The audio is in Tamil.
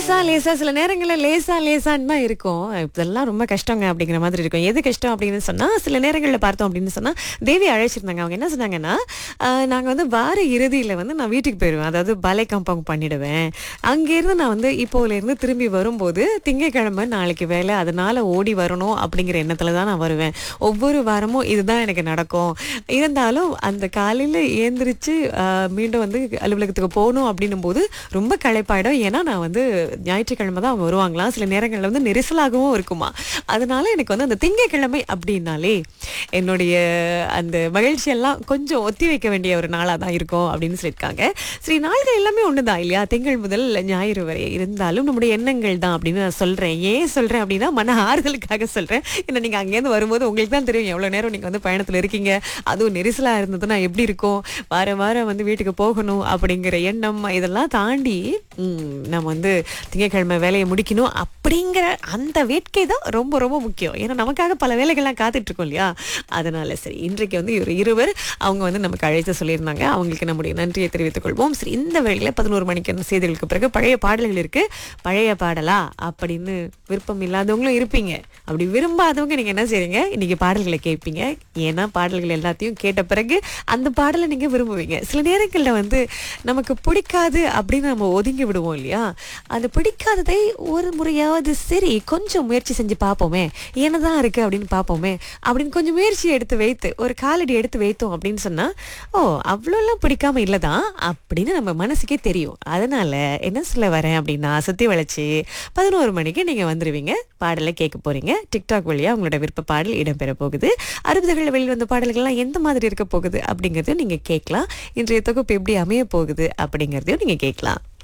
லேசா லேசா சில நேரங்களில் லேசா லேசான்னு தான் இருக்கும் இதெல்லாம் ரொம்ப கஷ்டங்க அப்படிங்கிற மாதிரி இருக்கும் எது கஷ்டம் அப்படின்னு சொன்னா சில நேரங்களில் பார்த்தோம் அப்படின்னு சொன்னா தேவி அழைச்சிருந்தாங்க அவங்க என்ன சொன்னாங்கன்னா ஆஹ், நாங்க வந்து வார இறுதியில வந்து நான் வீட்டுக்கு போயிடுவேன் அதாவது பலே கம்பவுண்ட் பண்ணிடுவேன் அங்கேருந்து நான் வந்து இப்போல இருந்து திரும்பி வரும்போது திங்கட்கிழமை நாளைக்கு வேலை அதனால ஓடி வரணும் அப்படிங்கிற எண்ணத்துல தான் நான் வருவேன் ஒவ்வொரு வாரமும் இதுதான் எனக்கு நடக்கும் இருந்தாலும் அந்த காலையில ஏந்திரிச்சு ஆஹ், மீண்டும் வந்து அலுவலகத்துக்கு போகணும் அப்படின்னும் போது ரொம்ப களைப்பாயிடும் ஏன்னா நான் வந்து ஞாயிற்றுக்கிழமை தான் அவங்க வருவாங்களாம் சில நேரங்களில் வந்து நெரிசலாகவும் இருக்குமா அதனால எனக்கு வந்து அந்த திங்கட்கிழமை அப்படின்னாலே என்னுடைய அந்த மகிழ்ச்சி எல்லாம் கொஞ்சம் ஒத்தி வைக்க வேண்டிய ஒரு நாளாக தான் இருக்கும் அப்படின்னு சொல்லியிருக்காங்க சரி நாள்கள் எல்லாமே ஒண்ணுதான் இல்லையா திங்கள் முதல் ஞாயிறு வரை இருந்தாலும் நம்முடைய எண்ணங்கள் தான் அப்படின்னு நான் சொல்றேன் ஏன் சொல்றேன் அப்படின்னா மன ஆறுதலுக்காக சொல்றேன் ஏன்னா நீங்க அங்கேருந்து வரும்போது உங்களுக்கு தான் தெரியும் எவ்வளவு நேரம் நீங்க வந்து பயணத்துல இருக்கீங்க அதுவும் நெரிசலா இருந்ததுன்னா எப்படி இருக்கும் வார வாரம் வந்து வீட்டுக்கு போகணும் அப்படிங்கிற எண்ணம் இதெல்லாம் தாண்டி ம், நம்ம வந்து திங்கட்கிழமை வேலையை முடிக்கணும் அப்படிங்கிற அந்த வேட்கை தான் ரொம்ப ரொம்ப முக்கியம் ஏன்னா நமக்காக பல வேலைகள்லாம் காத்துட்டு இருக்கோம் இல்லையா அதனால சரி இன்றைக்கு வந்து ஒரு இருவர் அவங்க வந்து நமக்கு அழைத்து சொல்லியிருந்தாங்க அவங்களுக்கு நம்முடைய நன்றியை தெரிவித்துக் கொள்வோம் சரி இந்த வேளையில பதினோரு மணிக்கு செய்திகளுக்கு பிறகு பழைய பாடல்கள் இருக்கு பழைய பாடலா அப்படின்னு விருப்பம் இல்லாதவங்களும் இருப்பீங்க அப்படி விரும்பாதவங்க நீங்க என்ன செய்றீங்க இன்னைக்கு பாடல்களை கேட்பீங்க ஏன்னா பாடல்கள் எல்லாத்தையும் கேட்ட பிறகு அந்த பாடலை நீங்க விரும்புவீங்க சில நேரங்கள்ல வந்து நமக்கு பிடிக்காது அப்படின்னு நம்ம ஒதுங்கி விடுவோம் இல்லையா அது பிடிக்காததை ஒரு முறையாவது சரி கொஞ்சம் முயற்சி செஞ்சு பார்ப்போமே என்னதான் இருக்கு அப்படின்னு பார்ப்போமே அப்படின்னு கொஞ்சம் முயற்சி எடுத்து வைத்து ஒரு காலடி எடுத்து வைத்தோம் அப்படின்னு சொன்னா ஓ அவ்வளோலாம் பிடிக்காம இல்லதான் அப்படின்னு நம்ம மனசுக்கே தெரியும் அதனால என்ன சொல்ல வரேன் அப்படின்னா சுத்தி வளைச்சு பதினோரு மணிக்கு நீங்க வந்துருவீங்க பாடலை கேட்க போறீங்க டிக்டாக் வழியா உங்களோட விருப்ப பாடல் இடம்பெற போகுது அறுபதுகளில் வெளிவந்த பாடல்கள்லாம் எந்த மாதிரி இருக்க போகுது அப்படிங்கறதையும் நீங்க கேட்கலாம் இன்றைய தொகுப்பு எப்படி அமைய போகுது அப்படிங்கறதையும் நீங்க கேட்கலாம்